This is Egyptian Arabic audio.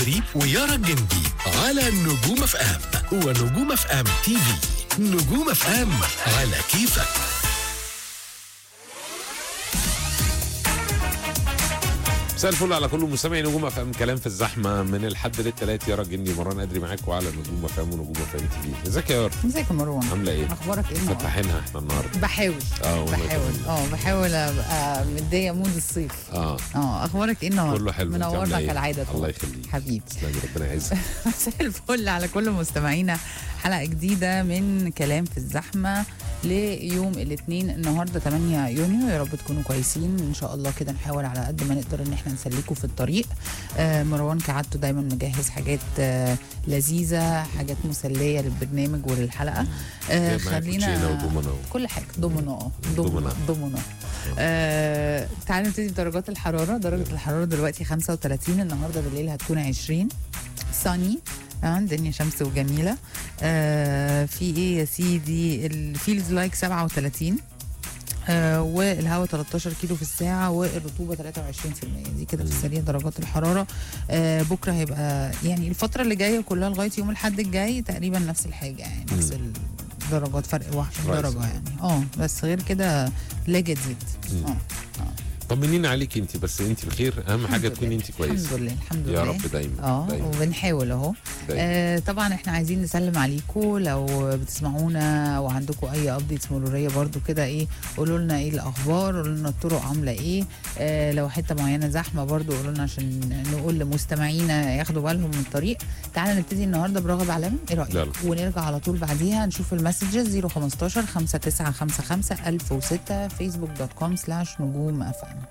صبري ويارا الجندي على نجوم اف ام ونجوم اف ام تي في نجوم اف ام على كيفك مساء الفل على كل مستمعي نجوم اف ام كلام في الزحمه من الحد للثلاث يارا الجندي مران ادري معاكم على نجوم اف ام ونجوم اف ام تي في ازيك يا يارا ازيك يا مروان عامله ايه؟ اخبارك ايه النهارده؟ فتحينها احنا النهارده بحاول اه والله بحاول كمان. اه بحاول ابقى مديه مود الصيف اه اه اخبارك ايه النهارده؟ كله حلو انت عاملة منورنا إيه؟ كالعاده الله يخليك حبيبي تسلمي ربنا يعزك مساء الفل على كل مستمعينا حلقه جديده من كلام في الزحمه ليوم الاثنين النهارده 8 يونيو يا رب تكونوا كويسين ان شاء الله كده نحاول على قد ما نقدر ان احنا نسليكم في الطريق آه مروان كعادته دايما مجهز حاجات آه لذيذه حاجات مسليه للبرنامج وللحلقه آه جايب معاك كوتشينة خلينا ودومينو. كل حاجه دومينو اه دومينو. دومينو دومينو آه تعالوا نبتدي بدرجات الحراره درجه الحراره دلوقتي 35 النهارده بالليل هتكون 20 ساني اه الدنيا شمس وجميله آه في ايه يا سيدي الفيلز لايك 37 آه والهواء 13 كيلو في الساعة والرطوبة 23% دي كده في السريع درجات الحرارة آه بكرة هيبقى يعني الفترة اللي جاية كلها لغاية يوم الحد الجاي تقريبا نفس الحاجة يعني نفس الدرجات فرق واحد كويس. درجة يعني اه بس غير كده لا جديد مم. اه طمنينا عليك انت بس انت بخير اهم حاجه الحمد تكوني لله. انت كويسه الحمد لله الحمد يا لله رب دايما اه دايما وبنحاول اهو دايما آه طبعا احنا عايزين نسلم عليكم لو بتسمعونا وعندكم اي ابديتس مروريه برضو كده ايه قولوا لنا ايه الاخبار قولوا لنا الطرق عامله ايه آه لو حته معينه زحمه برضو قولوا لنا عشان نقول لمستمعينا ياخدوا بالهم من الطريق تعالى نبتدي النهارده برغب علام ايه رايك يلا. ونرجع على طول بعديها نشوف المسجز 015 5955 1006 فيسبوك دوت كوم سلاش نجوم اف ام